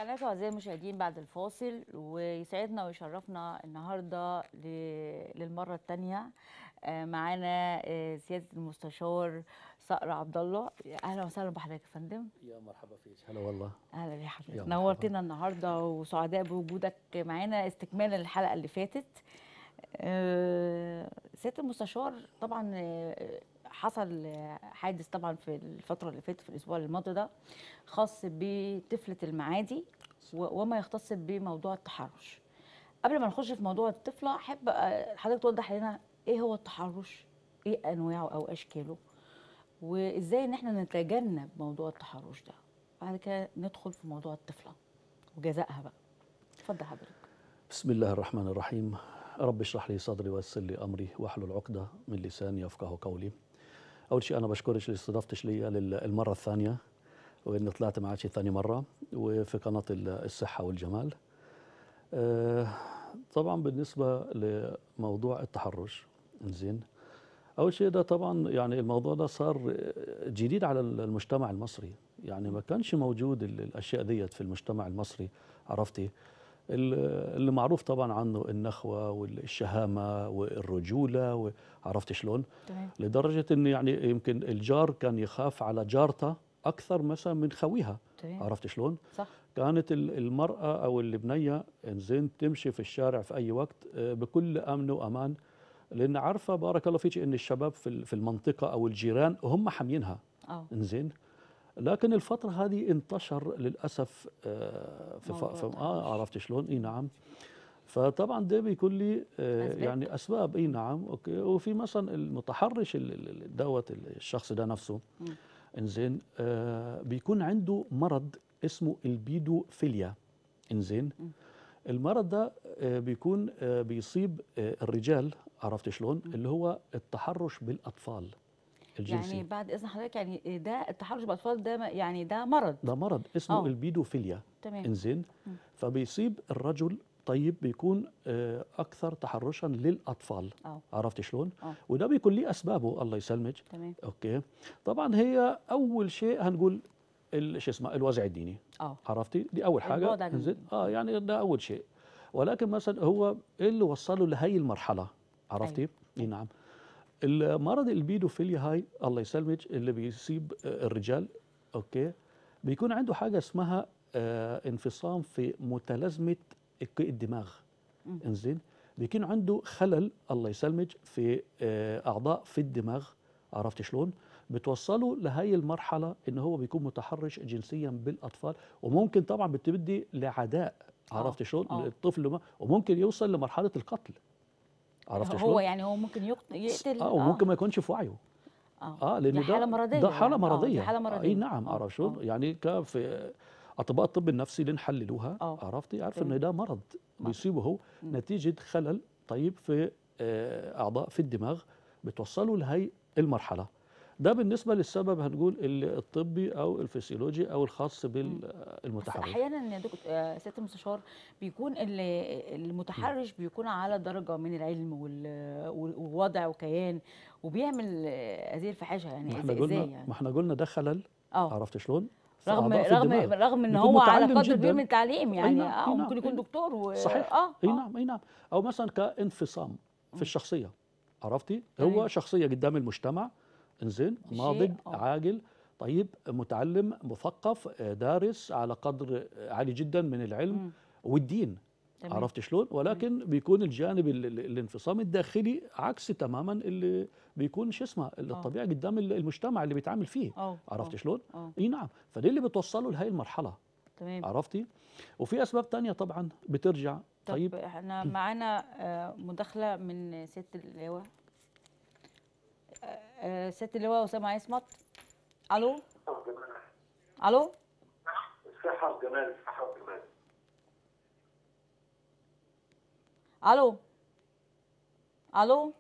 رجعنا لكم اعزائي المشاهدين بعد الفاصل ويسعدنا ويشرفنا النهارده ل- للمره الثانيه معانا آه، سياده المستشار صقر عبد الله اهلا وسهلا بحضرتك يا فندم يا مرحبا فيك هلا والله اهلا يا يا حضرتك مرحبا. نورتنا النهارده وسعداء بوجودك معانا استكمالا للحلقه اللي فاتت آه، سياده المستشار طبعا آه، حصل آه، حادث طبعا في الفتره اللي فاتت في الاسبوع الماضي ده خاص بطفله المعادي و- وما يختص بموضوع التحرش قبل ما نخش في موضوع الطفله احب آه، حضرتك توضح لنا ايه هو التحرش ايه انواعه او اشكاله وازاي ان احنا نتجنب موضوع التحرش ده بعد كده ندخل في موضوع الطفله وجزائها بقى اتفضل حضرتك بسم الله الرحمن الرحيم رب اشرح لي صدري ويسر لي امري واحلل عقده من لساني يفقه قولي اول شيء انا بشكرك لاستضافتش لي للمره الثانيه واني طلعت معك ثاني مره وفي قناه الصحه والجمال آه، طبعا بالنسبه لموضوع التحرش زين اول شيء ده طبعا يعني الموضوع ده صار جديد على المجتمع المصري يعني ما كانش موجود ال- الاشياء ديت في المجتمع المصري عرفتي ال- اللي معروف طبعا عنه النخوه والشهامه والرجوله عرفت شلون تمام لدرجه ان يعني يمكن الجار كان يخاف على جارته اكثر مثلا من خويها تمام عرفت شلون صح كانت ال- المرأة أو البنية إنزين تمشي في الشارع في أي وقت آه، بكل أمن وأمان لأن عارفة بارك الله فيك إن الشباب في ال- في المنطقة أو الجيران هم حامينها اه إنزين لكن الفترة هذه انتشر للأسف آه، في, ف... موضوع في التحرش. آه عرفت شلون؟ إي نعم فطبعا ده بيكون لي آه، أسباب؟ يعني أسباب إي نعم أوكي وفي مثلا المتحرش ال- ال- ال- دوت الشخص ده نفسه مم. انزين آه بيكون عنده مرض اسمه البيدوفيليا انزين مم. المرض ده آه بيكون آه بيصيب آه الرجال عرفت شلون اللي هو التحرش بالاطفال الجنسي يعني بعد اذن حضرتك يعني ده التحرش بالاطفال ده م- يعني ده مرض ده مرض اسمه آه. البيدوفيليا تمام انزين مم. فبيصيب الرجل طيب بيكون آه اكثر تحرشا للاطفال اه عرفت شلون آه. وده بيكون ليه اسبابه الله يسلمك تمام اوكي طبعا هي اول شيء هنقول ال- شو اسمه الوازع الديني اه عرفتي دي اول حاجه البعد عن انزين الدين. اه يعني ده اول شيء ولكن مثلا هو ايه اللي وصله لهي المرحله عرفتي أيوة. اي نعم المرض البيدوفيليا هاي الله يسلمك اللي بيصيب آه، الرجال اوكي بيكون عنده حاجه اسمها آه انفصام في متلازمه الك- الدماغ مم. انزين بيكون عنده خلل الله يسلمك في آه اعضاء في الدماغ عرفت شلون بتوصله لهي المرحله ان هو بيكون متحرش جنسيا بالاطفال وممكن طبعا بتبدي لعداء عرفت آه، شلون آه. الطفل ما وممكن يوصل لمرحله القتل عرفت هو شلون يعني هو ممكن يقت- يقتل اه وممكن ما يكونش في وعيه اه اه لان دي ده حاله مرضيه ده حاله يعني. آه، مرضيه دي حاله اي مرضيه نعم آه، عرفت شلون آه. يعني كان في اطباء الطب النفسي اللي نحللوها آه. عرفتي عارف تمام. ان ده مرض مرض. بيصيبه هو مم. نتيجه خلل طيب في آه، اعضاء في الدماغ بتوصله لهي المرحله ده بالنسبه للسبب هنقول ال- الطبي او الفسيولوجي او الخاص بس بالمتحرش احيانا يا دكتور آه، سياده المستشار بيكون ال- المتحرش بيكون على درجه من العلم وال- ووضع وكيان وبيعمل آه، هذه الفحاشه يعني ما احنا ازاي قلنا إزاي ما يعني احنا قلنا ده خلل اه عرفت شلون في رغم أعضاء في رغم الدماغ. رغم ان بيكون هو على متعلم قدر كبير جداً. من التعليم يعني نعم، اه أي ممكن نعم، يكون أي نعم. دكتور و... صحيح اه اي آه. نعم اي نعم او مثلا كانفصام مم. في الشخصيه عرفتي تمام. هو شخصيه قدام المجتمع انزين شيء، ناضج آه. عاقل طيب متعلم مثقف آه، دارس على قدر آه، عالي جدا من العلم مم. والدين تمام. عرفت شلون ولكن بيكون الجانب ال- ال- الانفصام الداخلي عكس تماما اللي بيكون شو اسمه الطبيعي قدام ال- المجتمع اللي بيتعامل فيه اه عرفت آه، شلون اه اي نعم فدي اللي بتوصله لهي المرحله تمام عرفتي وفي اسباب تانية طبعا بترجع طيب طيب احنا معانا آه، مداخله من ست اللواء آه، آه، ست اللواء اسامه عصمت الو الو الصحة والجمال الصحة والجمال الو الو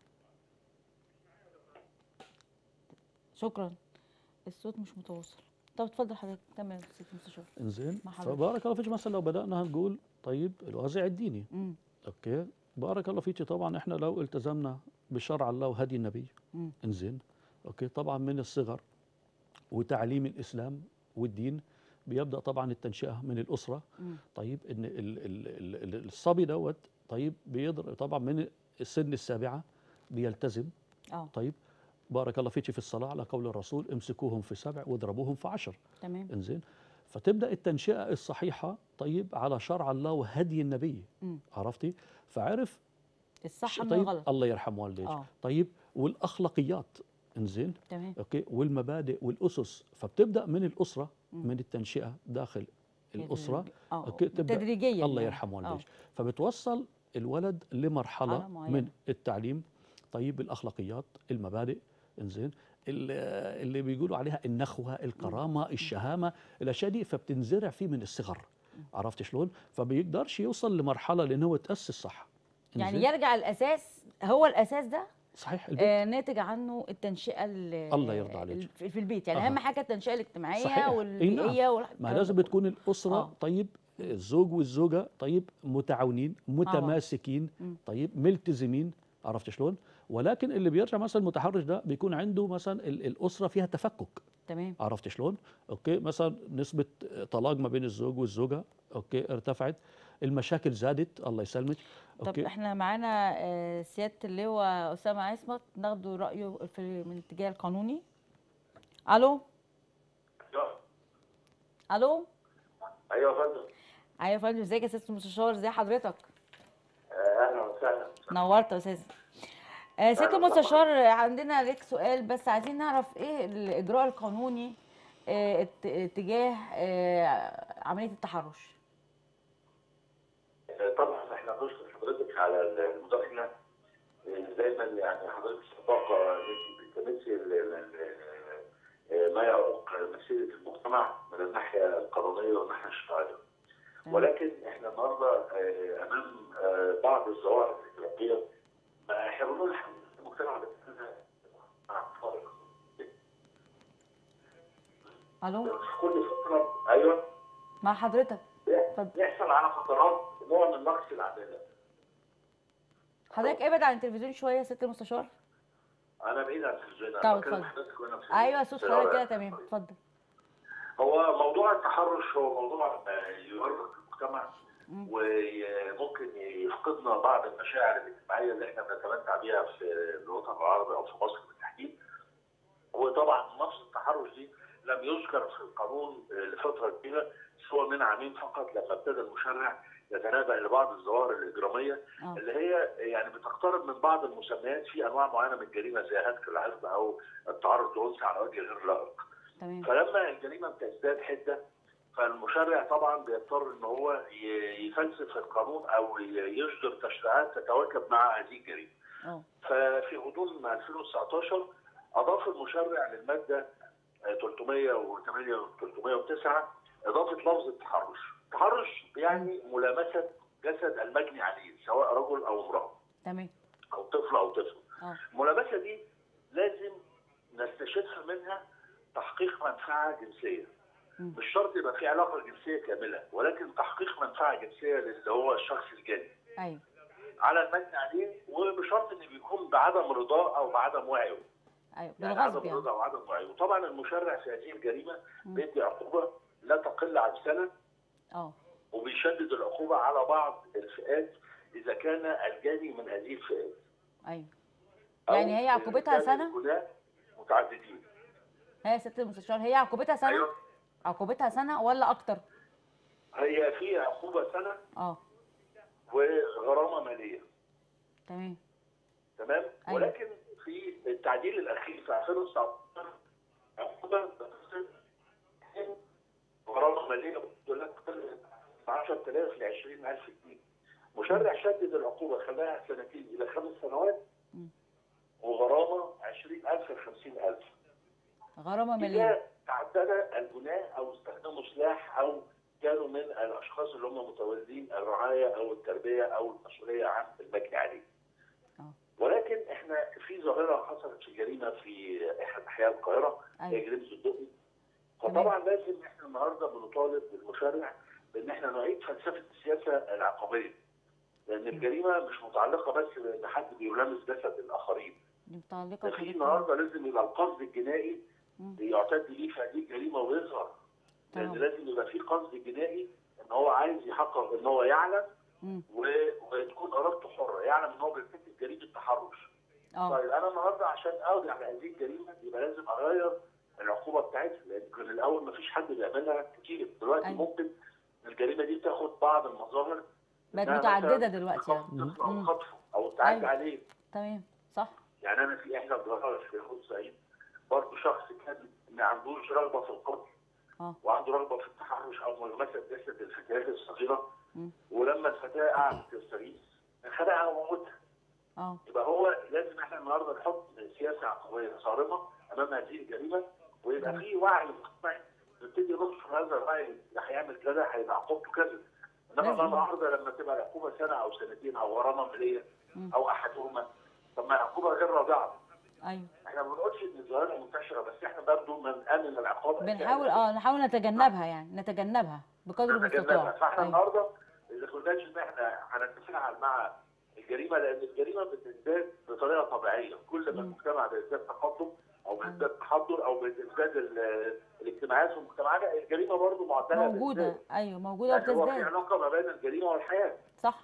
شكرا الصوت مش متواصل طب اتفضل حضرتك كمل يا ست المستشار انزين مع حضرتك. فبارك الله فيك مثلا لو بدانا نقول طيب الوازع الديني امم اوكي بارك الله فيك طبعا احنا لو التزمنا بشرع الله وهدي النبي مم. انزين اوكي طبعا من الصغر وتعليم الاسلام والدين بيبدا طبعا التنشئه من الاسره مم. طيب ان ال ال ال ال الصبي دوت طيب بيقدر طبعا من السن السابعه بيلتزم اه طيب بارك الله فيك في الصلاه على قول الرسول امسكوهم في سبع واضربوهم في عشر تمام انزين فتبدا التنشئه الصحيحه طيب على شرع الله وهدي النبي مم. عرفتي فعرف الصح من طيب الغلط الله يرحم والديك اه طيب والاخلاقيات انزين تمام اوكي والمبادئ والاسس فبتبدا من الاسره مم. من التنشئه داخل الاسره اه أوكي، تبدأ تدريجيا الله يعني. يرحم آه. والديك فبتوصل الولد لمرحله مرحلة معينة. من التعليم طيب الاخلاقيات المبادئ انزين ال- اللي بيقولوا عليها النخوه الكرامه الشهامه الاشياء دي فبتنزرع فيه من الصغر عرفت شلون فبيقدرش يوصل لمرحله لان هو تاسس صح يعني إنزين؟ يرجع الاساس هو الاساس ده صحيح البيت آه ناتج عنه التنشئه ال- الله يرضى عليك. في في البيت يعني أها. اهم حاجه التنشئه الاجتماعيه صحيح. إي والبيئيه نعم. والح- ما الكلام لازم ده كله. تكون الاسره آه. طيب الزوج والزوجه طيب متعاونين متماسكين مم. طيب ملتزمين عرفت شلون ولكن اللي بيرجع مثلا المتحرش ده بيكون عنده مثلا ال- الاسره فيها تفكك تمام عرفت شلون اوكي مثلا نسبه طلاق ما بين الزوج والزوجه اوكي ارتفعت المشاكل زادت الله يسلمك طب اوكي احنا معانا آه، سياده اللواء اسامه عصمت ناخده رايه في من الاتجاه القانوني الو الو ايوه يا فندم ايوه يا فندم ازيك يا سياده المستشار ازي حضرتك آه، اهلا وسهلا نورت يا استاذ آه، سياده المستشار آه، عندنا ليك سؤال بس عايزين نعرف ايه الاجراء القانوني آه، ات- اتجاه آه، عمليه التحرش آه، طبعا احنا بنشكر حضرتك على المداخله آه، دايما يعني حضرتك صداقه ان انت بتمثل ال- ال- آه، ما يعوق مسيره المجتمع من الناحيه القانونيه والناحيه الشرعيه. تمام. ولكن احنا النهارده آه، امام آه، بعض الظواهر الاجتماعيه ما احنا بنقول المجتمع بتاعنا مع فارق. الو في كل فتره ايوه مع حضرتك اتفضل. يحصل على فترات نوع من نقص العداله. حضرتك ابعد عن التلفزيون شويه يا سياده المستشار انا بعيد عن التلفزيون طب انا بكلم اتفضل. حضرتك وانا في ايوه صوت السيارة حضرتك كده يعني. تمام اتفضل هو موضوع التحرش هو موضوع آه، يؤرق المجتمع مم. وممكن يفقدنا بعض المشاعر الاجتماعيه اللي احنا بنتمتع بيها في الوطن العربي او في مصر بالتحديد. وطبعا نص التحرش دي لم يذكر في القانون آه، لفتره كبيره سوى من عامين فقط لما ابتدى المشرع يتنابأ لبعض الظواهر الاجراميه اه اللي هي يعني بتقترب من بعض المسميات في انواع معينه من الجريمه زي هتك العرض او التعرض لانثى على وجه غير لائق. تمام فلما الجريمه بتزداد حده فالمشرع طبعا بيضطر ان هو ي- يفلسف القانون او ي- يصدر تشريعات تتواكب مع هذه الجريمه. اه ففي غضون 2019 اضاف المشرع للماده آه، 308 و 309 اضافه لفظ التحرش. التحرش يعني ملامسه جسد المجني عليه سواء رجل او امراه تمام او طفل او طفل. اه الملامسه دي لازم نستشف منها تحقيق منفعه جنسيه. مم. مش شرط يبقى في علاقه جنسيه كامله ولكن تحقيق منفعه جنسيه للي هو الشخص الجاني ايوه على المجني عليه وبشرط ان بيكون بعدم رضاه او بعدم وعيه ايوه يعني بالغصب عدم يعني رضا وعدم وعيه وطبعا المشرع في هذه الجريمه مم. بيدي عقوبه لا تقل عن سنه اه وبيشدد العقوبه على بعض الفئات اذا كان الجاني من هذه الفئات ايوه أو يعني هي عقوبتها إذا كان سنة؟ الجناه متعددين هي يا سياده المستشار هي عقوبتها سنه ايوه عقوبتها سنه ولا اكتر هي في عقوبه سنه اه وغرامه ماليه تمام تمام أيوة. ولكن في التعديل الاخير في 2019 عقوبه بتصل غرامه ماليه بتقول لك من 10000 ل 20000 جنيه مشرع شدد العقوبه خلاها سنتين الى خمس سنوات مم. وغرامه 20000 ل 50000 غرامه ماليه إذا تعدد الجناه او استخدموا سلاح او كانوا من الاشخاص اللي هم متولين الرعايه او التربيه او المسؤوليه عن المجني عليه. آه. ولكن احنا في ظاهره حصلت في جريمه في احد احياء القاهره هي ايوه جريمه الدقي. تمام. فطبعا لازم احنا النهارده بنطالب المشرع بان احنا نعيد فلسفه السياسه العقابيه. لان الجريمه مش متعلقه بس بان حد بيلامس جسد الاخرين. دي متعلقه ده في بحاجات النهارده لازم يبقى القصد الجنائي مم. يعتد ليه في هذه الجريمه ويظهر لان تمام. لازم يبقى في قصد جنائي ان هو عايز يحقق ان هو يعلم مم. و- وتكون ارادته حره يعلم ان هو بيرتكب جريمه تحرش اه طيب انا النهارده عشان اقضي على هذه الجريمه يبقى لازم اغير العقوبه بتاعتها لان كان الاول ما فيش حد بيعملها كتير دلوقتي أيوة. ممكن الجريمه دي تاخد بعض المظاهر بقت إنها متعدده مثلاً دلوقتي خطف يعني طفل او مم. خطفه او التعدي أيوة. عليه تمام صح يعني انا في احدى الجرايد في بورسعيد برضه شخص كان ما عندوش رغبه في القتل اه وعنده رغبه في التحرش او ملمسه جسد الفتيات الصغيره مم. ولما الفتاه قعدت تستغيث خدعها وموتها اه يبقى هو لازم احنا النهارده نحط سياسه عقوبيه صارمه امام هذه الجريمه ويبقى في وعي مجتمعي نبتدي ننشر هذا الوعي اللي هيعمل كذا هيبقى عقوبته كذا انما لازم. بقى النهارده لما تبقى العقوبه سنه او سنتين او غرامه ماليه مم. او احدهما طب ما العقوبه غير رادعه ايوه احنا ما بنقولش ان الظاهره منتشره بس احنا برضه بنقلل العقاب بنحاول اه نحاول نتجنبها يعني نتجنبها بقدر نتجنبها. المستطاع فاحنا أيوة. النهارده اللي قلناش ان احنا هنتفاعل مع الجريمه لان الجريمه بتزداد بطريقه طبيعيه كل ما مم. المجتمع بيزداد تقدم او بيزداد تحضر او بيزداد ال- الاجتماعات في مجتمعنا الجريمه برضه معدلها موجوده بيزداد. ايوه موجوده يعني هو في وبتزداد علاقه ما بين الجريمه والحياه صح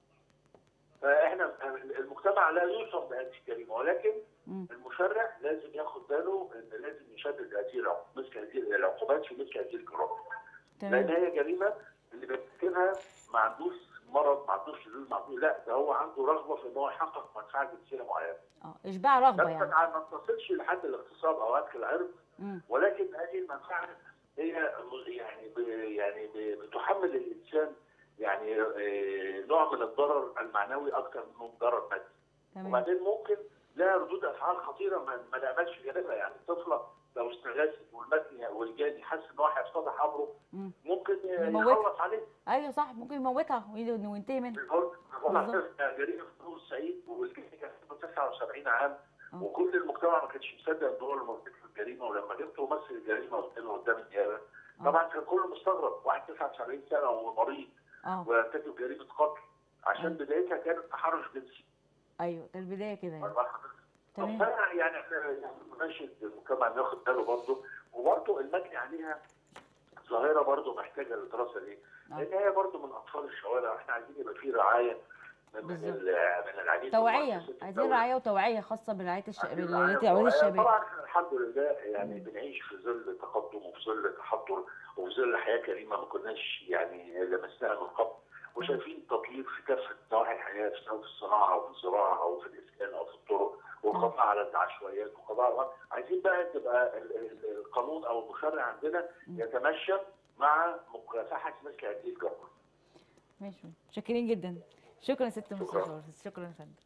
فاحنا المجتمع لا يوصف بهذه الجريمه ولكن مم. المشرع لازم ياخد باله ان لازم يشدد هذه العقوبات مثل هذه العقوبات في مثل هذه الجرائم لان تمام هي جريمه اللي بيرتكبها ما عندوش مرض ما عندوش شذوذ ما عندوش لا ده هو عنده رغبه في ان هو يحقق منفعه جنسيه معينه اه اشباع رغبه بس يعني ما تصلش لحد الاغتصاب او هتك العرض مم. ولكن هذه المنفعه هي يعني ب- يعني ب- بتحمل الانسان يعني آه، نوع من الضرر المعنوي اكثر من ضرر مادي تمام وبعدين ممكن لها ردود افعال خطيره ما, ما نعملش جانبها يعني الطفله لو استغاثت والمجني والجاني حس ان هو هيفتضح امره مم. ممكن يموتها. يخلص عليه ايوه صح ممكن يموتها وي- وينتهي منها بالظبط هو بالظبط. جريمه في نور الصعيد والجاني كان عنده 79 عام آه. وكل المجتمع ما كانش مصدق ان هو اللي مرتكب الجريمه ولما جبته ممثل الجريمه قدام قدام النيابه آه. طبعا كان كله مستغرب واحد 79 سنه ومريض اه ويرتكب جريمه قتل عشان آه. بدايتها كانت تحرش جنسي ايوه كان البدايه كده يعني والله حضرتك تمام. طب فأنا يعني احنا يعني بنناشد المجتمع انه ياخد باله برضه وبرضه المجني عليها ظاهره برضه محتاجه للدراسه دي آه. لان هي برضه من اطفال الشوارع احنا عايزين يبقى في رعايه من بالظبط. ال- من العديد من توعيه مؤسسات عايزين الدولة. رعايه وتوعيه خاصه برعايه الش... عايزين برعايه رعاية تعويض وتوعية. الشباب طبعا احنا الحمد لله يعني بنعيش في ظل تقدم وفي ظل تحضر وفي ظل حياه كريمه ما كناش يعني لمسناها من قبل وشايفين تطوير في كافه نواحي الحياه سواء في الصناعه او في الزراعه او في الاسكان او في الطرق والقضاء على العشوائيات وقضاء على عايزين بقى تبقى ال- ال- القانون او المشرع عندنا يتمشى مع مكافحه مثل هذه الجرائم. ماشي شاكرين جدا شكرا يا ست المستشار شكرا يا فندم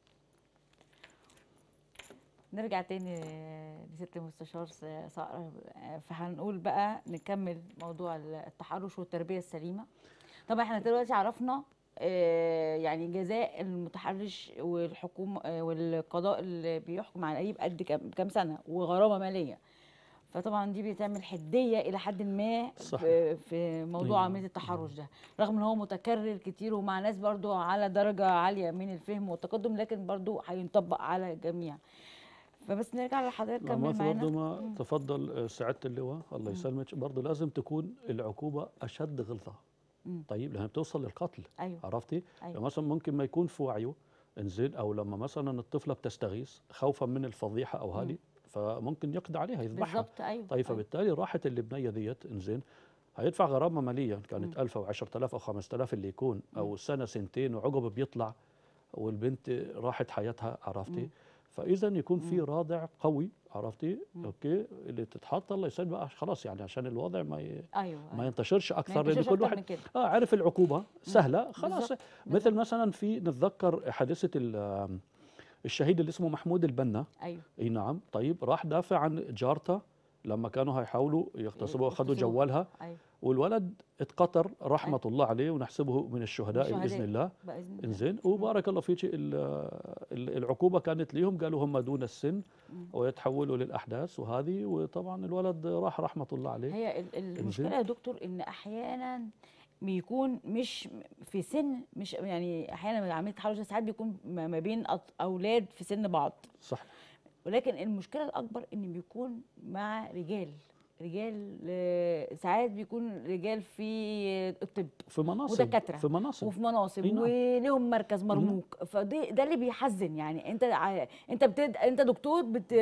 نرجع تاني لست المستشار س- صقر فهنقول بقى نكمل موضوع التحرش والتربيه السليمه طبعا احنا دلوقتي عرفنا آه، يعني جزاء المتحرش والحكومه آه، والقضاء اللي بيحكم على اي بقد كام كام سنه وغرامه ماليه فطبعا دي بتعمل حديه الى حد ما صح. في, في موضوع أيوة. عمليه التحرش ده رغم ان هو متكرر كتير ومع ناس برضو على درجه عاليه من الفهم والتقدم لكن برضو هينطبق على الجميع فبس نرجع لحضرتك كمل ما معانا برضه ما تفضل آه، سعاده اللواء الله يسلمك برضه لازم تكون العقوبه اشد غلظه مم. طيب لانها بتوصل للقتل ايوه عرفتي أيوة. يعني مثلا ممكن ما يكون في وعيه انزين او لما مثلا الطفله بتستغيث خوفا من الفضيحه او هذه فممكن يقضي عليها يذبحها بالظبط ايوه طيب أيوة. فبالتالي راحت الابنيه ديت انزين هيدفع غرامه ماليه كانت 1000 او 10000 او 5000 اللي يكون او سنه سنتين وعقب بيطلع والبنت راحت حياتها عرفتي فاذا يكون في رادع قوي عرفتي اوكي اللي تتحط الله يسلم بقى خلاص يعني عشان الوضع ما ي... ايوه ما أيوة. ينتشرش اكثر لان ينتشرش كل أكتر واحد من كده. اه عرف العقوبه سهله خلاص بالظبط، مثل مثلا في نتذكر حادثه ال- الشهيد اللي اسمه محمود البنا ايوه اي نعم طيب راح دافع عن جارته لما كانوا هيحاولوا يغتصبوا اخذوا يغتصبوا. جوالها ايوه والولد اتقتل رحمه الله عليه ونحسبه من الشهداء الشهداء. باذن الله باذن الله انزين وبارك الله فيك ال- ال- العقوبه كانت ليهم قالوا هم دون السن ويتحولوا للاحداث وهذه وطبعا الولد راح رحمه الله عليه هي ال- ال- المشكله يا دكتور ان احيانا بيكون مش في سن مش يعني احيانا عمليه التحرش ده ساعات بيكون ما ما بين أط- اولاد في سن بعض صح ولكن المشكله الاكبر ان بيكون مع رجال رجال آه، ساعات بيكون رجال في الطب في مناصب ودكاترة. في مناصب وفي مناصب أي نعم. وليهم مركز مرموق فده ده اللي بيحزن يعني انت ع- انت بتد... انت دكتور بت...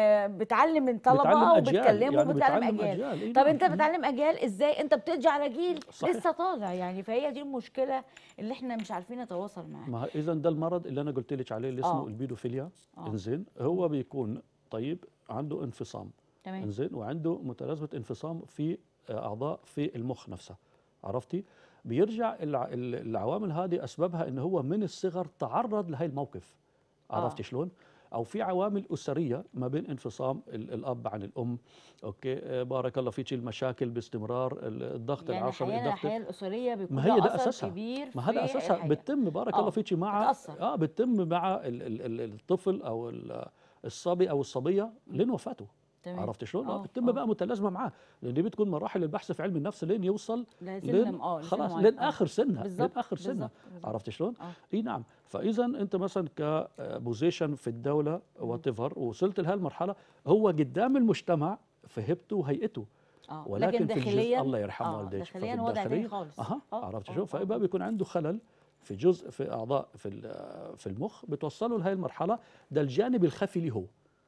بتعلم الطلبه بتعلم أجيال، وبتكلمهم يعني وبتعلم بتعلم اجيال أجيال، أي طب نعم. انت مم. بتعلم اجيال ازاي انت بتدي على جيل صحيح. لسه طالع يعني فهي دي المشكله اللي احنا مش عارفين نتواصل معاها ما اذا ده المرض اللي انا قلت لك عليه اللي اسمه آه. البيدوفيليا آه. انزين هو بيكون طيب عنده انفصام تمام انزين وعنده متلازمه انفصام في آه، اعضاء في المخ نفسها عرفتي بيرجع الع- ال- العوامل هذه اسبابها ان هو من الصغر تعرض لهي الموقف عرفتي آه. شلون او في عوامل اسريه ما بين انفصام ال- الاب عن الام اوكي آه، بارك الله فيك المشاكل باستمرار ال- الضغط يعني العصبي احيانا الضغط الحياه الاسريه بيكون ما هي لها ده اثر أساسها. كبير ما هذا في اساسها الحياة. بتتم بارك آه، الله فيك مع بتأثر. اه بتتم مع ال ال ال الطفل او ال- الصبي او الصبيه لين وفاته تمام. عرفت شلون؟ آه، آه بتتم آه. بقى متلازمه معاه لان دي بتكون مراحل البحث في علم النفس لين يوصل لسن لين اه لسن خلاص معين. لين آه. اخر سنه لين بالظبط، اخر سنه بالظبط، بالظبط. عرفت شلون؟ آه. اي نعم فاذا انت مثلا كبوزيشن في الدوله وات وصلت لهي المرحله هو قدام المجتمع في هيبته وهيئته اه ولكن لكن في الجزء داخليا الله يرحم آه، والديك داخليا ففي وضع تاني الداخلية- خالص اها آه، عرفت آه، شو آه. فيبقى بيكون عنده خلل في جزء في اعضاء في ال- في المخ بتوصله لهي المرحله ده الجانب الخفي له هو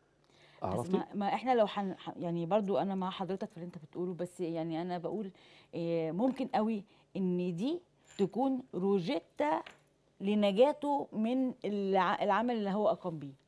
بس عرفتي ما, ما احنا لو حن ح- يعني برضو انا مع حضرتك في اللي انت بتقوله بس يعني انا بقول إيه، ممكن قوي ان دي تكون روجيتا لنجاته من الع- العمل اللي هو اقام بيه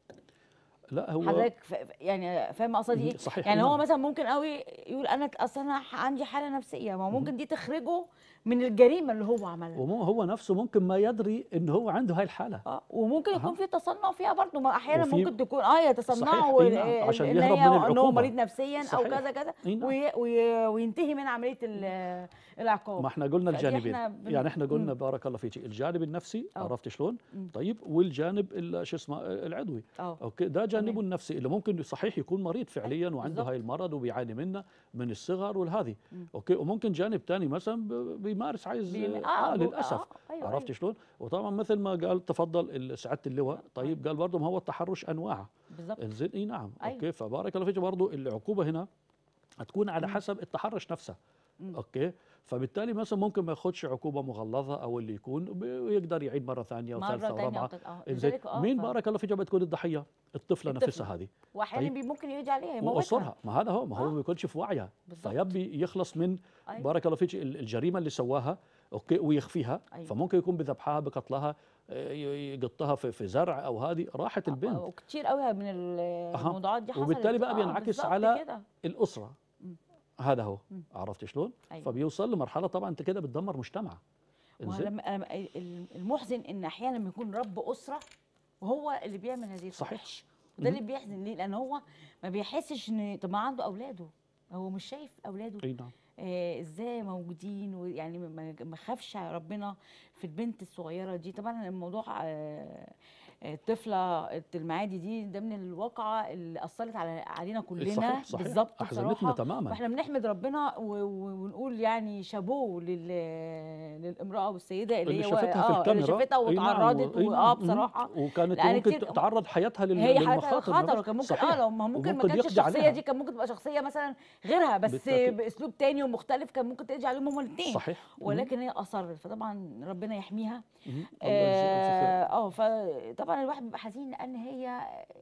لا هو حضرتك ف- ف- يعني فاهم قصدي ايه صحيح يعني هو نعم. مثلا ممكن قوي يقول انا اصل انا ح- عندي حاله نفسيه ما هو ممكن دي تخرجه من الجريمه اللي هو عملها ومو هو نفسه ممكن ما يدري ان هو عنده هاي الحاله اه وممكن يكون أها. في تصنع فيها برضه ما احيانا وفي- ممكن تكون اه يتصنعوا صحيح، إي نعم، ال- عشان ان يهرب هي من ان هو العقوبة. مريض نفسيا او صحيح. كذا كذا إي نعم. وي وي وينتهي من عمليه ال- العقاب ما احنا قلنا فدي الجانبين إحنا بن- يعني احنا قلنا مم. بارك الله فيك الجانب النفسي أه. عرفت شلون مم. طيب والجانب ال- شو اسمه العضوي اه اوكي ده جانبه تمام. النفسي اللي ممكن صحيح يكون مريض فعليا وعنده بالظبط. هاي المرض وبيعاني منه من الصغر والهذي مم. اوكي وممكن جانب ثاني مثلا ب- بيمارس عايز بيم- اه, بو- للاسف آه، أيوة عرفت أيوة. شلون وطبعا مثل ما قال تفضل ال- سعاده اللواء طيب قال برضه ما هو التحرش انواع بالظبط انزين اي نعم أيوة. اوكي فبارك الله فيك برضه العقوبه هنا هتكون على مم. حسب التحرش نفسه مم. اوكي فبالتالي مثلا ممكن ما ياخدش عقوبه مغلظه او اللي يكون ب- ويقدر يعيد مره ثانيه مره وثالثه تانية ورابعه وتالتة، اه إنزين لذلك اه مين ف- بارك الله فيك بتكون الضحيه الطفله الطفلة. نفسها هذه واحيانا طيب. بي ممكن يجي عليها يموتها وقصرها ما هذا هو ما هو آه. ما بيكونش في وعيها بالظبط. فيبي يخلص من أيوة. بارك الله فيك ال- الجريمه اللي سواها اوكي ويخفيها أيوة. فممكن يكون بذبحها بقتلها آه، ي- يقطها في في زرع او هذه راحت البنت وكتير قوي من ال- أها. الموضوعات دي حصلت وبالتالي بقى آه، بينعكس بالظبط على كده. الاسره مم. هذا هو مم. عرفت شلون أيوة. فبيوصل لمرحله طبعا انت كده بتدمر مجتمع ما هو إنزين؟ لما لما ال- المحزن ان احيانا لما يكون رب اسره وهو اللي بيعمل هذه صحيح. الفواحش ده اللي بيحزن ليه لان هو ما بيحسش ان طب ما عنده اولاده هو مش شايف اولاده اي نعم آه ازاي موجودين ويعني ما- ما ما خافش ربنا في البنت الصغيره دي طبعا الموضوع آه آه، الطفله المعادي دي ده من الواقعه اللي اثرت على علينا كلنا صحيح صحيح بالظبط احزنتنا بصراحه تماما فاحنا بنحمد ربنا و- و- ونقول يعني شابوه لل... للامراه والسيده اللي, اللي هي شافتها في آه اللي الكاميرا شافتها أي نعم، واتعرضت أي واه نعم، مم. بصراحه وكانت لأن ممكن كتير- تعرض حياتها لل- هي حياتها للمخاطر خطر نفس- كان ممكن صحيح. اه لو ما ممكن ما وممكن كانتش يقضي الشخصيه عليها. دي كان ممكن تبقى شخصيه مثلا غيرها بس بالتأكيد. باسلوب تاني ومختلف كان ممكن تقضي عليهم هما الاثنين صحيح مم. ولكن هي اصرت فطبعا ربنا يحميها مم. الله يجزيك ألف خير. اه آه، فطبعا الواحد بيبقى حزين لان هي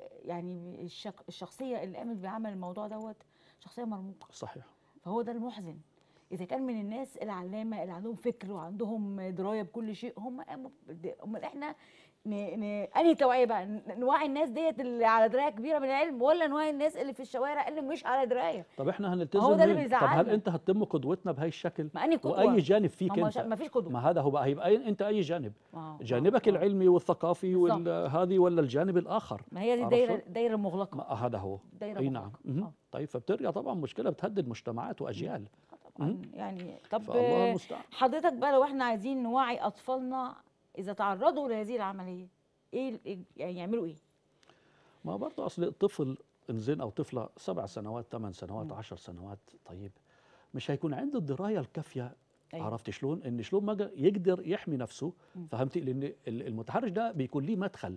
يعني الشك الشخصيه اللي قامت بعمل الموضوع دوت شخصيه مرموقه صحيح فهو ده المحزن اذا كان من الناس العلامه اللي عندهم فكر وعندهم درايه بكل شيء هم قاموا بد- امال احنا ن... ن... انهي توعيه بقى ن- نوعي الناس ديت اللي على درايه كبيره من العلم ولا نوعي الناس اللي في الشوارع اللي مش على درايه طب احنا هنلتزم هو ده اللي مين؟ طب هل بيزعلنا. انت هتتم قدوتنا بهي الشكل ما انهي قدوه واي جانب فيك ما, انت ما فيش قدوه ما هذا هو بقى هيبقى أي- انت اي جانب ما- ما- جانبك ما- العلمي والثقافي بالظبط. وهذه ولا الجانب الاخر ما هي دي عرفت دايره شلون؟ دايره مغلقه ما هذا هو دايره اي مغلقه نعم مهم. آه. طيب فبترجع طبعا مشكله بتهدد مجتمعات واجيال طبعا يعني طب فالله المستعان حضرتك بقى لو احنا عايزين نوعي اطفالنا اذا تعرضوا لهذه العمليه ايه ال- يعني يعملوا ايه؟ ما برضه اصل الطفل انزين او طفله سبع سنوات ثمان سنوات مم. عشر سنوات طيب مش هيكون عنده الدرايه الكافيه أيوة. عرفت شلون ان شلون ما يقدر يحمي نفسه مم. فهمتي لان ال- المتحرش ده بيكون ليه مدخل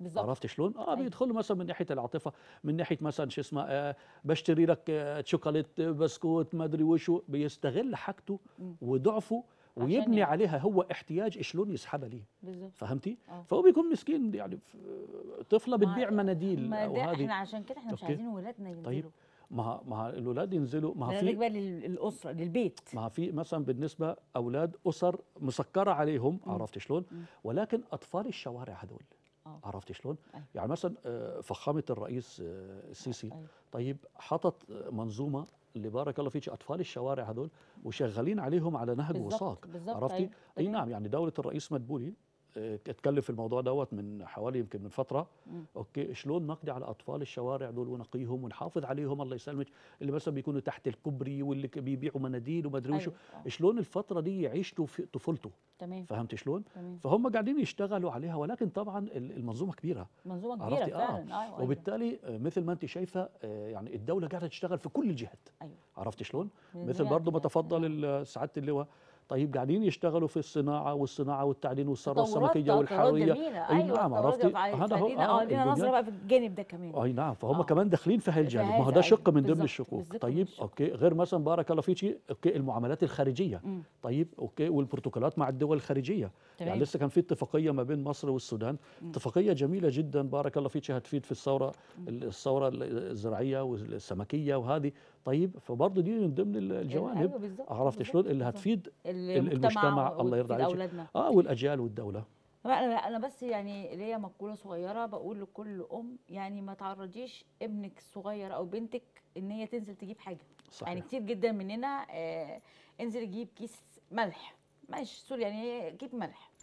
بالظبط عرفت شلون؟ اه أيوة. بيدخلوا مثلا من ناحيه العاطفه من ناحيه مثلا شو اسمه آه بشتري لك آه شوكولات آه، بسكوت ما ادري وشو بيستغل حاجته مم. وضعفه عشان ويبني يعرف. عليها هو احتياج شلون يسحبها ليه بالظبط فهمتي؟ آه. فهو بيكون مسكين يعني ف- طفله ما- بتبيع مناديل ما او ده هذه احنا عشان كده احنا مش أوكي. عايزين ولادنا ينزلوا طيب، ما ما الاولاد ينزلوا ما ده في بالنسبه للاسره للبيت ما في مثلا بالنسبه اولاد اسر مسكره عليهم مم. عرفت شلون مم. ولكن اطفال الشوارع هذول آه. عرفت شلون أيوة. يعني مثلا آه، فخامه الرئيس آه، السيسي أيوة. طيب حطت منظومه اللي بارك الله فيك اطفال الشوارع هذول وشغالين عليهم على نهج بالظبط، وساق بالظبط، عرفتي أيوة، اي تمام. نعم يعني دوله الرئيس مدبولي آه، اتكلم في الموضوع دوت من حوالي يمكن من فتره مم. اوكي شلون نقضي على اطفال الشوارع دول ونقيهم ونحافظ عليهم الله يسلمك اللي مثلا بيكونوا تحت الكوبري واللي ك- بيبيعوا مناديل وما ادري وشو أيوة. آه. شلون الفتره دي يعيش في طفولته تمام فهمت شلون تمام فهم قاعدين يشتغلوا عليها ولكن طبعا ال- المنظومه كبيره منظومه كبيره عرفتي فعلا اه أيوة، أيوة. وبالتالي آه، مثل ما انت شايفه آه، يعني الدوله قاعده تشتغل في كل الجهات ايوه عرفت شلون من مثل جهة برضه ما كده. تفضل آه. ال- سعاده اللواء طيب قاعدين يشتغلوا في الصناعه والصناعه والتعدين والثروه تطورات- السمكيه تطورات والحراريه جميله أي ايوه نعم، تطورات عرفتي؟ فع- هذا هو- فلينا آه، اه لينا نظره البنيان- بقى في الجانب ده كمان اي نعم فهم آه. كمان داخلين في هالجانب ما هو هذا، ده شق أيوة، من ضمن بالظبط، الشقوق بالظبط من طيب الشقوق. اوكي غير مثلا بارك الله فيك اوكي المعاملات الخارجيه مم. طيب اوكي والبروتوكولات مع الدول الخارجيه تمام. يعني لسه كان في اتفاقيه ما بين مصر والسودان اتفاقيه جميله جدا بارك الله فيك هتفيد في الثوره الثوره الزراعيه والسمكيه وهذه طيب فبرضه دي من ضمن الجوانب ايوه بالظبط عرفت بالظبط، شلون اللي بالظبط. هتفيد المجتمع الله يرضى وتفيد عليك. اولادنا اه والاجيال والدوله لا، انا انا بس يعني ليا مقوله صغيره بقول لكل ام يعني ما تعرضيش ابنك الصغير او بنتك ان هي تنزل تجيب حاجه صحيح يعني كتير جدا مننا آه انزل جيب كيس ملح ماشي سوري يعني جيب ملح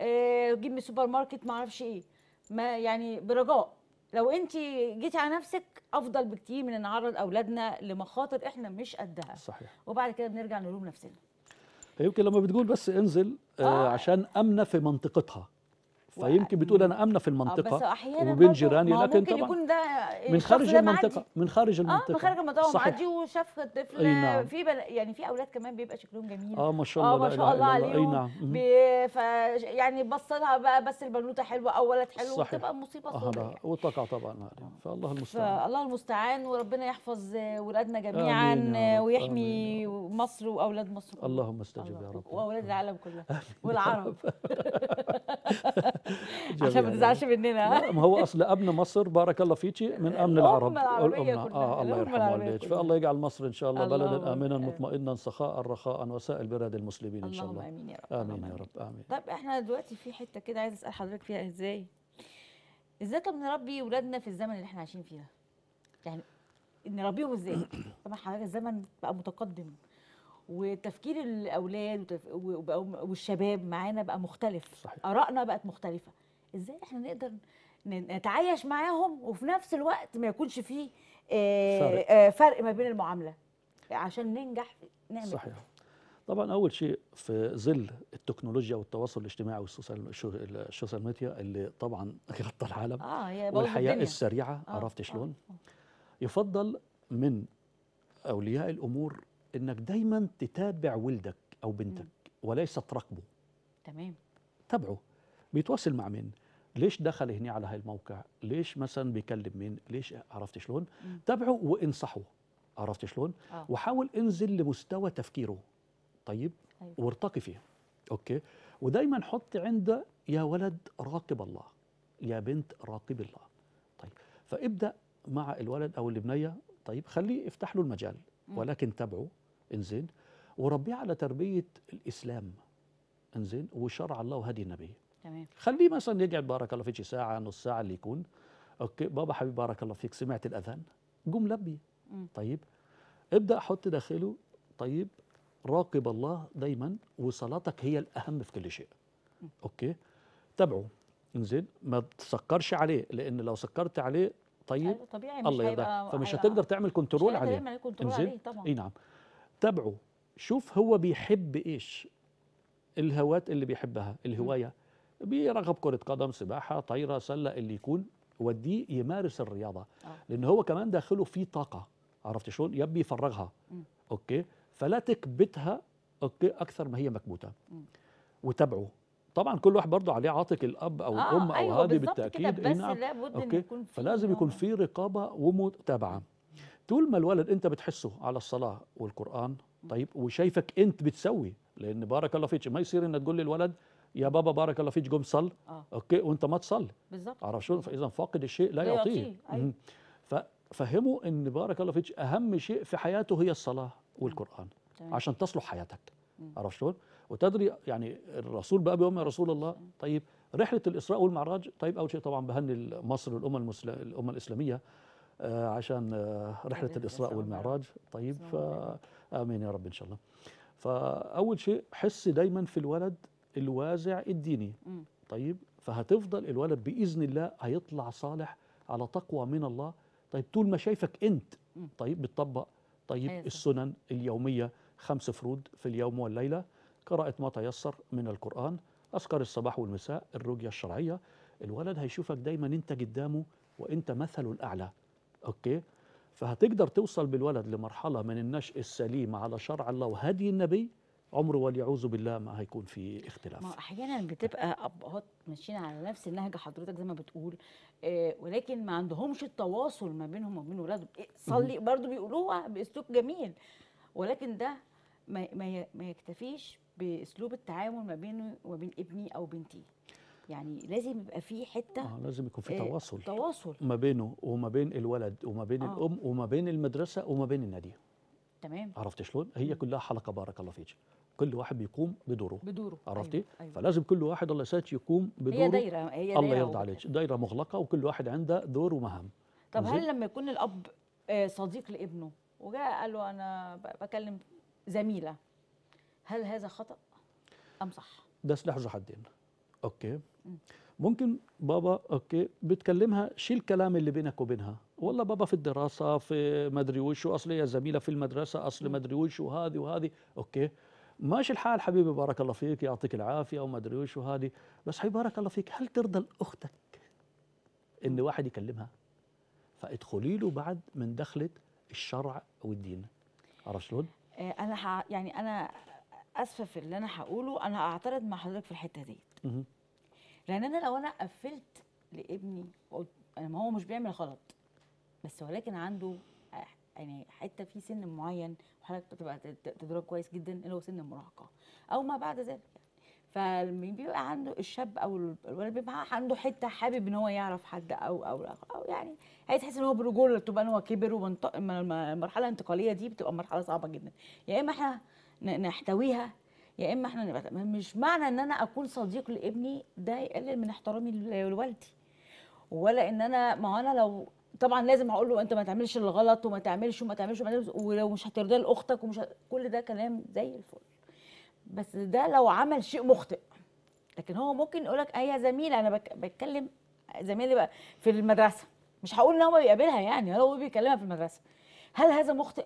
آه جيب من السوبر ماركت ما اعرفش ايه ما يعني برجاء لو انت جيتي على نفسك افضل بكتير من ان نعرض اولادنا لمخاطر احنا مش قدها صحيح وبعد كده بنرجع نلوم نفسنا يمكن لما بتقول بس انزل آه آه. عشان امنه في منطقتها و- فيمكن بتقول انا امنه في آه، بس المنطقه احيانا وبين برضه جيراني ما هو لكن ممكن طبعا يكون ده من الشخص خارج ده معدي. المنطقه من خارج اه المنطقه من خارج المنطقه صحيح. معدي وشاف الطفل أي نعم. في بل... يعني في اولاد كمان بيبقى شكلهم جميل اه ما شاء اه الله ما لا شاء إله الله إلا اي عليهم نعم مم. بي... ف يعني بص لها بقى بس البنوته حلوه او ولد حلو صحيح. بتبقى مصيبه آه سوداء هذا يعني. وتقع طبعا هذه فالله المستعان فالله المستعان وربنا يحفظ ولادنا جميعا آمين يا رب، ويحمي آمين مصر واولاد مصر كلهم. اللهم استجب الله. يا رب واولاد العالم كلها والعرب جميعاً عشان ما يا تزعلش رب. مننا ها؟ لا، ما هو اصل امن مصر بارك الله فيك من امن الأمة العرب العربية والأمة. كلها، اه الله الأمة يرحمه العربية والديك كلها. فالله يجعل مصر ان شاء الله بلدا اللهم امنا آمين. مطمئنا سخاء رخاء وسائر بلاد المسلمين ان شاء اللهم الله امين يا رب امين اللهم يا رب امين طيب احنا دلوقتي في حته كده عايز اسال حضرتك فيها ازاي ازاي طب نربي ولادنا في الزمن اللي احنا عايشين فيه ده يعني نربيهم ازاي طبعا حضرتك الزمن بقى متقدم وتفكير الاولاد وتف... وبقوا- والشباب معانا بقى مختلف صحيح. ارائنا بقت مختلفه ازاي احنا نقدر ن- نتعايش معاهم وفي نفس الوقت ما يكونش فيه آه فرق. آه فرق ما بين المعامله عشان ننجح نعمل صحيح كده. طبعا اول شيء في ظل التكنولوجيا والتواصل الاجتماعي والسوشيال الشو- السوشيال ميديا اللي طبعا غطى العالم اه هي بوظ والحياه الدنيا. السريعه آه، عرفت آه، شلون آه. يفضل من اولياء الامور انك دايما تتابع ولدك او بنتك وليس تراقبه تمام تابعه بيتواصل مع مين ليش دخل هنا على هاي الموقع ليش مثلا بيكلم مين ليش عرفت شلون مم. تابعه وانصحه عرفت شلون اه وحاول انزل لمستوى تفكيره طيب أيوة. وارتقي فيه اوكي ودايما حط عنده يا ولد راقب الله يا بنت راقب الله طيب فابدا مع الولد او البنيه طيب خليه يفتح له المجال مم. ولكن تابعه انزين وربيه على تربيه الاسلام انزين وشرع الله وهدي النبي تمام خليه مثلا يقعد بارك الله فيك ساعه نص ساعه اللي يكون اوكي بابا حبيبي بارك الله فيك سمعت الاذان قم لبي مم. طيب ابدا حط داخله طيب راقب الله دايما وصلاتك هي الاهم في كل شيء مم. اوكي تابعه انزين ما تسكرش عليه لان لو سكرت عليه طيب أيوة طبيعي مش الله يرضى هيبقى فمش هيبقى- هتقدر تعمل مش كنترول هيقدر عليه يعمل كنترول إنزين؟ عليه طبعا اي نعم تابعه شوف هو بيحب ايش الهوايات اللي بيحبها الهوايه بيرغب كره قدم سباحه طايره سله اللي يكون وديه يمارس الرياضه آه. لان هو كمان داخله فيه طاقه عرفت شلون يبي يفرغها مم. اوكي فلا تكبتها اوكي اكثر ما هي مكبوته مم. وتابعه طبعا كل واحد برضه عليه عاتق الاب او الام او أيوة هذه بالظبط كده، بالتاكيد إيه بس نعم. لابد ان اوكي يكون في فلازم يكون آه. في رقابه ومتابعه طول ما الولد انت بتحسه على الصلاه والقران طيب وشايفك انت بتسوي لان بارك الله فيك ما يصير انك تقول للولد يا بابا بارك الله فيك قم صل اه اوكي وانت ما تصلي بالظبط عرف شو فاذا فاقد الشيء لا, لا يعطيه يعطيه، أيوة. مهم. ففهموا ان بارك الله فيك اهم شيء في حياته هي الصلاه والقران تمام. عشان تصلح حياتك مم. عرفت شلون؟ وتدري يعني الرسول بقى بيوم يا رسول الله طيب رحله الاسراء والمعراج طيب اول شيء طبعا بهني مصر والامه المسل... الامه الاسلاميه آه عشان آه رحله رحلة الاسراء والمعراج طيب ف... اللهم امين يا رب ان شاء الله فاول شيء حس دايما في الولد الوازع الديني مم. طيب فهتفضل الولد باذن الله هيطلع صالح على تقوى من الله طيب طول ما شايفك انت مم. طيب بتطبق طيب أيوة صح. السنن اليوميه خمس فروض في اليوم والليله قراءه ما تيسر من القران اذكار الصباح والمساء الرقيه الشرعيه الولد هيشوفك دايما انت قدامه وانت مثله الاعلى اوكي فهتقدر توصل بالولد لمرحله من النشء السليم على شرع الله وهدي النبي عمره واليعوذ بالله ما هيكون في اختلاف ما هو احيانا بتبقى ابهات ماشيين على نفس النهج حضرتك زي ما بتقول آه ولكن ما عندهمش التواصل ما بينهم وبين ولادهم إيه، صلي برضو بيقولوها باسلوب جميل ولكن ده ما ما ي- ما يكتفيش باسلوب التعامل ما بينه وبين ابني او بنتي يعني لازم يبقى في حته آه لازم يكون في آه، تواصل تواصل ما بينه وما بين الولد وما بين آه. الام وما بين المدرسه وما بين النادي تمام عرفت شلون هي كلها حلقه بارك الله فيك كل واحد بيقوم بدوره بدوره عرفتي أيوة. أيوة. فلازم كل واحد الله يسعدك يقوم بدوره هي دايره هي الله دايرة يرضى و- عليك دايره مغلقه وكل واحد عنده دور ومهام طب زين؟ هل لما يكون الاب آه، صديق لابنه وجاء قال له انا ب- بكلم زميله هل هذا خطا ام صح ده سلاح ذو حدين اوكي مم. ممكن بابا اوكي بتكلمها شيل الكلام اللي بينك وبينها والله بابا في الدراسه في مدري وش اصل هي زميله في المدرسه اصل مم. مدري وش وهذه وهذه اوكي ماشي الحال حبيبي بارك الله فيك يعطيك العافيه ومدري وش وهذه بس حبيبي بارك الله فيك هل ترضى لاختك ان مم. واحد يكلمها فادخلي له بعد من دخله الشرع والدين عرفت شلون؟ آه، انا ح... يعني انا اسفه في اللي انا هقوله انا هعترض مع حضرتك في الحته دي مهم. لان انا لو انا قفلت لابني وقلت أنا ما هو مش بيعمل غلط بس ولكن عنده آه، يعني حته في سن معين وحضرتك تبقى ت- تدرك كويس جدا اللي هو سن المراهقه او ما بعد ذلك فلما بيبقى عنده الشاب او الولد بيبقى عنده حته حابب ان هو يعرف حد او او او يعني عايز يحس ان هو برجوله تبقى ان هو كبر ومنط- م- م- المرحله الانتقاليه دي بتبقى مرحله صعبه جدا يا اما احنا ن- نحتويها يا اما احنا نبقى مش معنى ان انا اكون صديق لابني ده يقلل من احترامي ل- لوالدي ولا ان انا ما هو انا لو طبعا لازم هقول له انت ما تعملش الغلط وما تعملش وما تعملش وما تعملش ولو مش هترضى لاختك ومش ه... كل ده كلام زي الفل بس ده لو عمل شيء مخطئ لكن هو ممكن يقول لك يا زميله انا بك... بتكلم زميلي بقى في المدرسه مش هقول ان هو بيقابلها يعني هو بيكلمها في المدرسه هل هذا مخطئ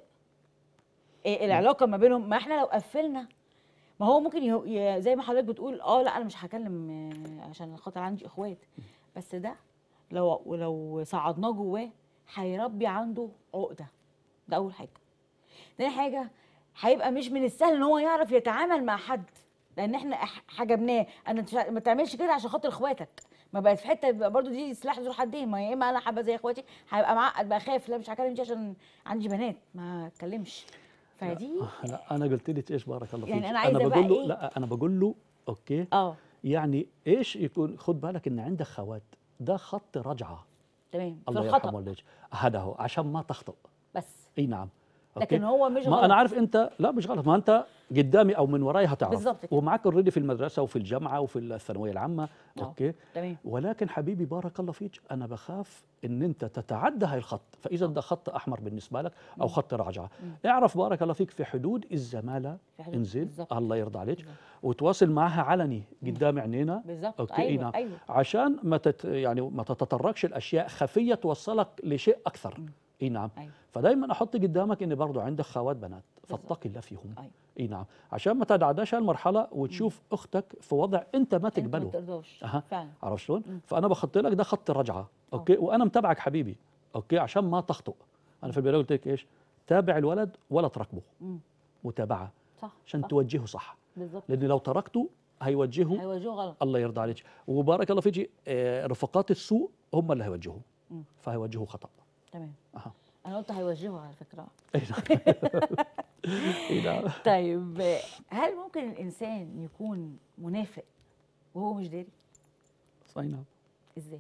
إيه العلاقه ما بينهم ما احنا لو قفلنا ما هو ممكن يه... ي... زي ما حضرتك بتقول اه لا انا مش هكلم آه، عشان خاطر عندي اخوات بس ده لو ولو صعدناه جواه هيربي عنده عقده ده اول حاجه تاني حاجه هيبقى مش من السهل ان هو يعرف يتعامل مع حد لان احنا أح- حجبناه انا مش ع- ما تعملش كده عشان خاطر اخواتك ما بقت في حته يبقى برضو دي سلاح ذو حدين ما يا اما انا حابه زي اخواتي هيبقى معقد بقى خايف لا مش هكلم دي عشان عندي بنات ما اتكلمش فدي لا انا قلت لك ايش بارك الله فيك يعني أنا عايزة بقى بقول له إيه؟ لا انا بقول له اوكي اه يعني ايش يكون خد بالك ان عندك خوات ده خط رجعه تمام في الله الخطا يرحمه والديك هذا هو عشان ما تخطئ بس اي نعم لكن هو مش ما غلط انا عارف انت لا مش غلط ما انت قدامي او من وراي هتعرف بالظبط كده. ومعك اوريدي في المدرسه وفي الجامعه وفي الثانويه العامه آه. اوكي تمام ولكن حبيبي بارك الله فيك انا بخاف ان انت تتعدى هاي الخط فاذا ده خط احمر بالنسبه لك او خط رجعه اعرف بارك الله فيك في حدود الزماله في حدود- انزل بالظبط. الله يرضى عليك بالظبط. وتواصل معها علني قدام عينينا بالظبط اوكي إي ايوه نعم. ايوه عشان ما تت يعني ما تتطرقش الاشياء خفيه توصلك لشيء اكثر اي نعم ايوه فدايما احط قدامك ان برضو عندك خوات بنات فاتقي الله فيهم ايوه اي نعم عشان ما تتعداش المرحله وتشوف اختك في وضع انت ما انت ما تقبله ترضاش أها. فعلا عرفت شلون؟ مم. فانا بخط لك ده خط رجعه اوكي وانا متابعك حبيبي اوكي عشان ما تخطئ انا في البدايه قلت لك ايش؟ تابع الولد ولا تركبه مم. متابعه صح عشان صح. توجهه صح بالظبط لان لو تركته هيوجهوا هيواجهوا غلط الله يرضى عليك وبارك الله فيك آه، رفقات السوء هم اللي هيوجهوا مم. فهيوجهوا خطا تمام أها. انا قلت هيوجهوا على فكره أي نعم. أي نعم. طيب هل ممكن الانسان يكون منافق وهو مش داري أي نعم ازاي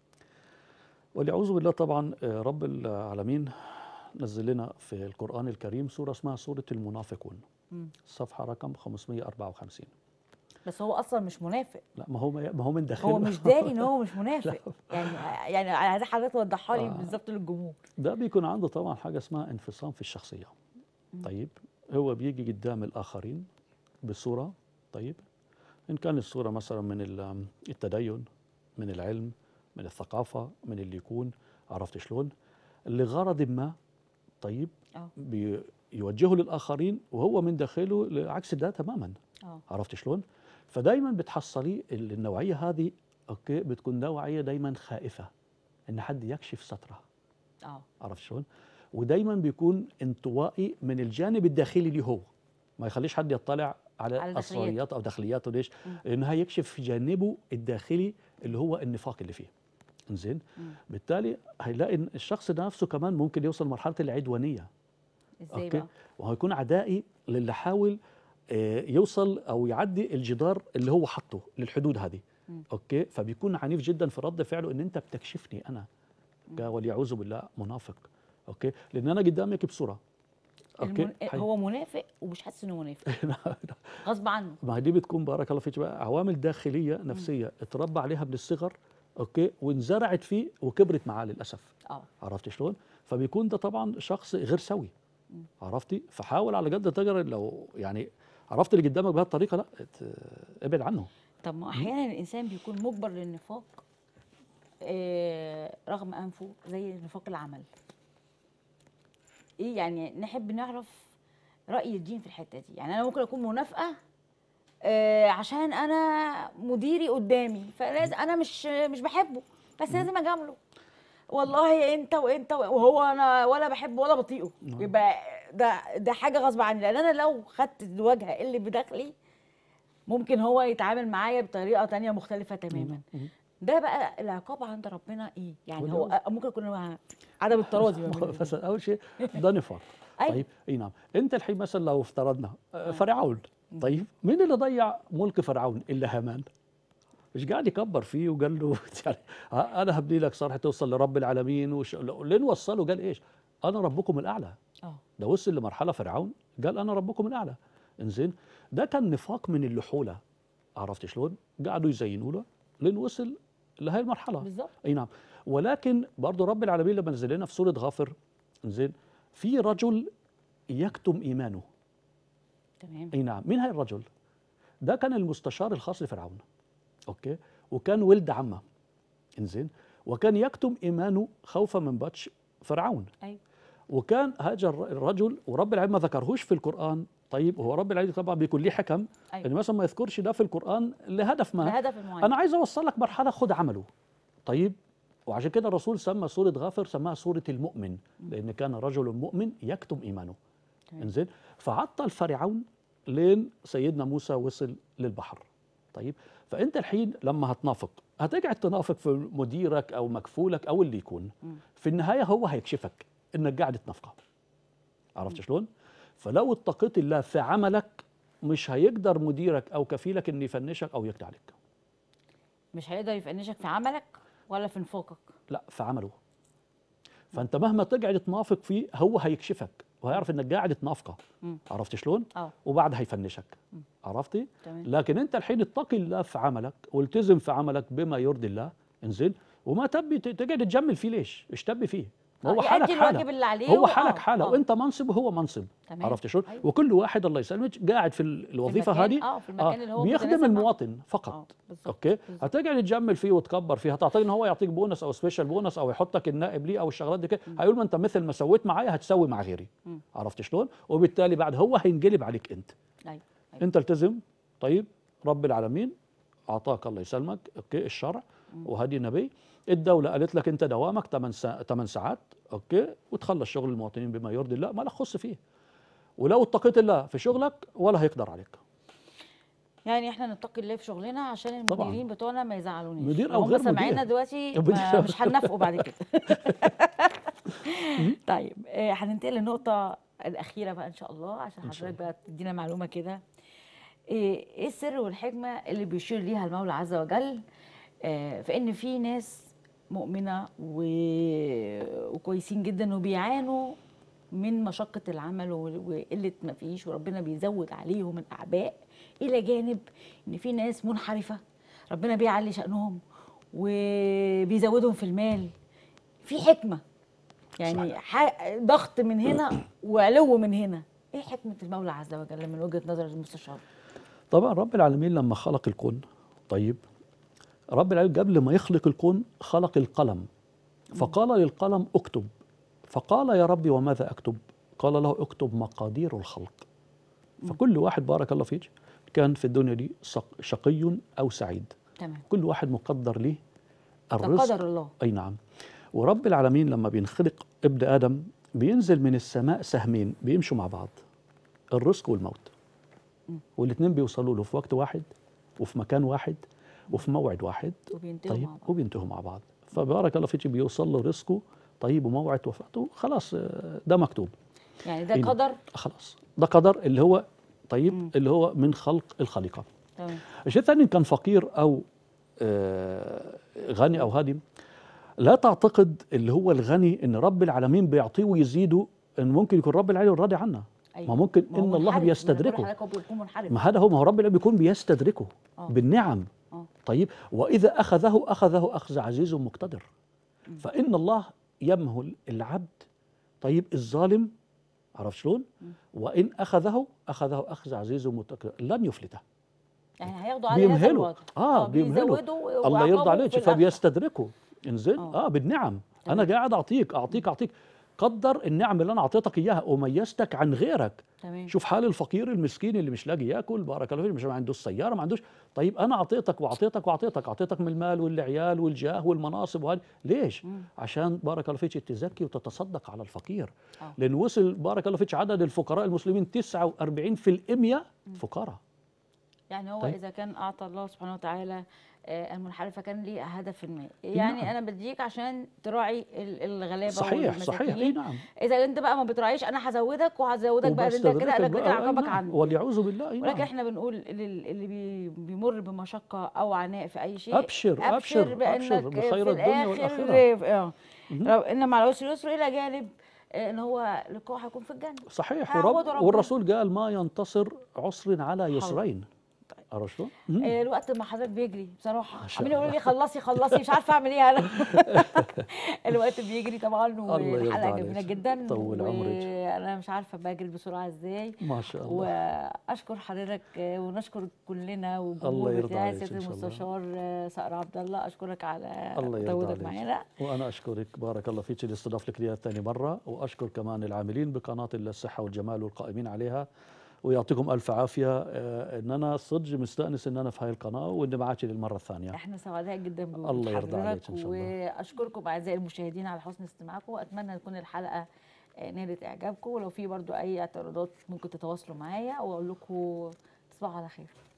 وليعوذ بالله طبعا آه، رب العالمين نزل لنا في القرآن الكريم سورة اسمها سورة المنافقون مم. الصفحة رقم 554 بس هو اصلا مش منافق لا ما هو ما هو من داخله هو مش داري ان هو مش منافق يعني يعني انا عايزه حضرتك توضحها لي آه. بالظبط للجمهور ده بيكون عنده طبعا حاجة اسمها انفصام في الشخصية طيب هو بيجي قدام الآخرين بصورة طيب إن كان الصورة مثلا من ال- التدين من العلم من الثقافة من اللي يكون عرفت شلون لغرض ما طيب اه بيوجهه للآخرين وهو من داخله عكس ده تماما اه عرفت شلون؟ فدايما بتحصلي ال- النوعيه هذه اوكي بتكون نوعيه دايما خائفه ان حد يكشف سترها اه عرفت شلون؟ ودايما بيكون انطوائي من الجانب الداخلي اللي هو ما يخليش حد يطلع على, على داخلياته. اسراريات او داخلياته ليش؟ مم. لانها يكشف جانبه الداخلي اللي هو النفاق اللي فيه. انزين؟ مم. بالتالي هيلاقي إن الشخص ده نفسه كمان ممكن يوصل لمرحله العدوانيه ازاي اوكي بقى وهيكون عدائي للي حاول آه، يوصل او يعدي الجدار اللي هو حطه للحدود هذه مم. اوكي فبيكون عنيف جدا في رد فعله ان انت بتكشفني انا ك- واليعوذ بالله منافق اوكي لان انا قدامك بصوره اوكي المن... حي- هو منافق ومش حاسس انه منافق غصب عنه ما هي دي بتكون بارك الله فيك بقى عوامل داخليه نفسيه اتربى عليها من الصغر اوكي وانزرعت فيه وكبرت معاه للاسف اه عرفت شلون؟ فبيكون ده طبعا شخص غير سوي عرفتي؟ فحاول على قد تقدر لو يعني عرفت اللي قدامك بهذه الطريقه لا ت- ابعد عنه طب ما احيانا الانسان بيكون مجبر للنفاق آه رغم انفه زي نفاق العمل ايه يعني نحب نعرف راي الدين في الحته دي يعني انا ممكن اكون منافقه آه عشان انا مديري قدامي فلازم انا مش مش بحبه بس لازم اجامله والله انت وانت وهو انا ولا بحبه ولا بطيقه نعم. يبقى ده ده حاجه غصب عني لان انا لو خدت الواجهه اللي بداخلي ممكن هو يتعامل معايا بطريقه تانية مختلفه تماما مم. ده بقى العقاب عند ربنا ايه يعني وده هو ممكن يكون مع عدم التراضي ما بين الاتنين. بس اول شيء ده نفاق أيوة. طيب اي نعم انت الحين مثلا لو افترضنا آه، فرعون طيب مين اللي ضيع ملك فرعون الا هامان مش قاعد يكبر فيه وقال له يعني ها، انا هبني لك صرح توصل لرب العالمين وش... لين وصله قال ايش؟ انا ربكم الاعلى اه ده وصل لمرحله فرعون قال انا ربكم الاعلى انزين ده كان نفاق من اللحوله عرفت شلون؟ قعدوا يزينوا له لين وصل لهي المرحله بالظبط اي نعم ولكن برضه رب العالمين لما نزل لنا في سوره غافر زين في رجل يكتم ايمانه تمام اي نعم مين هاي الرجل ده كان المستشار الخاص لفرعون اوكي وكان ولد عمه انزين وكان يكتم ايمانه خوفا من بطش فرعون ايوه وكان هذا الر- الرجل ورب العالمين ما ذكرهوش في القران طيب هو رب العالمين طبعا بيكون ليه حكم أيوة. يعني مثلا ما يذكرش ده في القران لهدف ما الهدف المعين انا عايز اوصل لك مرحله خد عمله طيب وعشان كده الرسول سمى سوره غافر سماها سوره المؤمن لان كان رجل مؤمن يكتم ايمانه تمام. انزين فعطل فرعون لين سيدنا موسى وصل للبحر طيب فانت الحين لما هتنافق هتقعد تنافق في مديرك او مكفولك او اللي يكون مم. في النهايه هو هيكشفك انك قاعد تنافقه عرفت شلون فلو اتقيت الله في عملك مش هيقدر مديرك او كفيلك انه يفنشك او يقضي عليك مش هيقدر يفنشك في عملك ولا في نفاقك لا في عمله فانت مهما تقعد تنافق فيه هو هيكشفك وهيعرف انك قاعد تنافقه مم. عرفت شلون اه وبعد هيفنشك عرفتي تمام لكن انت الحين اتقي الله في عملك والتزم في عملك بما يرضي الله انزين وما تبي ت- تقعد تجمل فيه ليش ايش تبي فيه ما هو آه، حالك يأدي الواجب حاله اللي عليه هو و- حالك آه، حاله آه. وانت منصب وهو منصب تمام. عرفت شلون أيوة. وكل واحد الله يسلمك قاعد في ال- الوظيفه المكان- هذه اه في المكان اللي هو بيخدم متناسب مع- المواطن اه فقط بالظبط اوكي بالظبط. هتقعد تجمل فيه وتكبر فيه هتعطيه ان هو يعطيك بونص او سبيشال بونص او يحطك النائب ليه او الشغلات دي كده هيقول ما انت مثل ما سويت معايا هتسوي مع غيري مم. عرفت شلون وبالتالي بعد هو هينقلب عليك انت ايوه أيوة. انت التزم طيب رب العالمين اعطاك الله يسلمك اوكي الشرع وهدي النبي الدولة قالت لك انت دوامك 8 سا... 8 ساعات اوكي وتخلص شغل المواطنين بما يرضي الله ما لك خص فيه ولو اتقيت الله في شغلك ولا هيقدر عليك يعني احنا نتقي الله في شغلنا عشان طبعاً. المديرين بتوعنا ما يزعلوناش مدير لو أو هم غير سامعينا مدير. دلوقتي مدير ما أو مش هننافقوا بعد كده طيب آه، هننتقل للنقطة الأخيرة بقى إن شاء الله عشان إن شاء حضرتك بقى تدينا معلومة كده إيه إيه السر والحكمة اللي بيشير ليها المولى عز وجل آه، في إن في ناس مؤمنة و- وكويسين جدا وبيعانوا من مشقة العمل و- وقلة ما فيش وربنا بيزود عليهم الأعباء إلى جانب إن في ناس منحرفة ربنا بيعلي شأنهم وبيزودهم في المال في حكمة يعني ح- ضغط من هنا وعلو من هنا ايه حكمة المولى عز وجل من وجهة نظر المستشار طبعا رب العالمين لما خلق الكون طيب رب العالمين قبل ما يخلق الكون خلق القلم فقال للقلم اكتب فقال يا ربي وماذا اكتب قال له اكتب مقادير الخلق فكل واحد بارك الله فيك كان في الدنيا دي شق- شقي او سعيد تمام كل واحد مقدر ليه ده الرزق قدر الله اي نعم ورب العالمين لما بينخلق ابن ادم بينزل من السماء سهمين بيمشوا مع بعض الرزق والموت والاثنين بيوصلوا له في وقت واحد وفي مكان واحد وفي موعد واحد وبينتهوا طيب مع بعض وبينتهوا مع بعض فبارك الله فيك بيوصل له رزقه طيب وموعد وفاته خلاص آه، ده مكتوب يعني ده إيه. قدر خلاص ده قدر اللي هو طيب مم. اللي هو من خلق الخليقه تمام الشيء الثاني إن كان فقير او آه، غني او هادم لا تعتقد اللي هو الغني ان رب العالمين بيعطيه ويزيده ان ممكن يكون رب العالمين راضي عنه ما ممكن ما هو ان الله منحرف. بيستدركه ما أنا بقول لحضرتك هو بيكون منحرف ما هذا هو ما هو رب العالمين بيكون بيستدركه آه. بالنعم آه. طيب واذا اخذه اخذه اخذ عزيز مقتدر فان الله يمهل العبد طيب الظالم عرف شلون وان اخذه اخذه اخذ عزيز مقتدر لن يفلته يعني هياخدوا على هذا بيمهله الوضع اه بيمهله بيزودوا الله يرضى وعقابه عليك في الآخر. فبيستدركه انزين آه. اه بالنعم انا تمام. قاعد اعطيك اعطيك اعطيك قدر النعم اللي انا اعطيتك اياها وميزتك عن غيرك تمام شوف حال الفقير المسكين اللي مش لاقي ياكل بارك الله فيك مش ما عندوش سياره ما عندوش طيب انا اعطيتك واعطيتك واعطيتك اعطيتك من المال والعيال والجاه والمناصب وهذا ليش مم. عشان بارك الله فيك تزكي وتتصدق على الفقير آه. لان وصل بارك الله فيك عدد الفقراء المسلمين 49% فقراء يعني هو طيب. اذا كان اعطى الله سبحانه وتعالى آه، المنحرفه كان ليه هدف ما يعني نعم. انا بديك عشان تراعي ال- الغلابه صحيح صحيح اي والمساكين نعم اذا انت بقى ما بتراعيش انا هزودك وهزودك بقى ده انت وبستدركك كده انا كده بقى، أي عقابك نعم. عنه واليعوذ بالله أي ولكن نعم. احنا بنقول لل- اللي بي- بيمر بمشقه او عناء في اي شيء أبشر أبشر بانك أبشر بخير في الدنيا الاخر والآخرة اه رب- ان مع العسر يسر الى جانب آه، ان هو لقاء هيكون في الجنه صحيح هيعوضه ورب ربنا. والرسول قال ما ينتصر عسر على يسرين طيب. عرفت شلون؟ آه، الوقت ما حضرتك بيجري بصراحه ما شاء عمالين يقولوا الله. لي خلصي خلصي مش عارفه اعمل ايه انا الوقت بيجري طبعا الله يرضى والحلقه عليك. جميله جدا طول عمرك. وانا مش عارفه بجري بسرعه ازاي ما شاء الله واشكر حضرتك آه، ونشكر كلنا الله والجمهور يرضى بتاعي عليك سياده إن شاء الله. المستشار آه، صقر عبد الله اشكرك على الله يرضى تواجدك عليك. معانا وانا اشكرك بارك الله فيك لاستضافتك لي ثاني مره واشكر كمان العاملين بقناه الصحه والجمال والقائمين عليها ويعطيكم الف عافيه آه، ان انا صدق مستانس ان انا في هاي القناه وان معك للمره الثانيه احنا سعداء جدا بوجود الله يرضى حضرتك عليك إن شاء الله. واشكركم اعزائي المشاهدين على حسن استماعكم واتمنى تكون الحلقه آه، نالت اعجابكم ولو في برضو اي اعتراضات ممكن تتواصلوا معايا واقول لكم تصبحوا على خير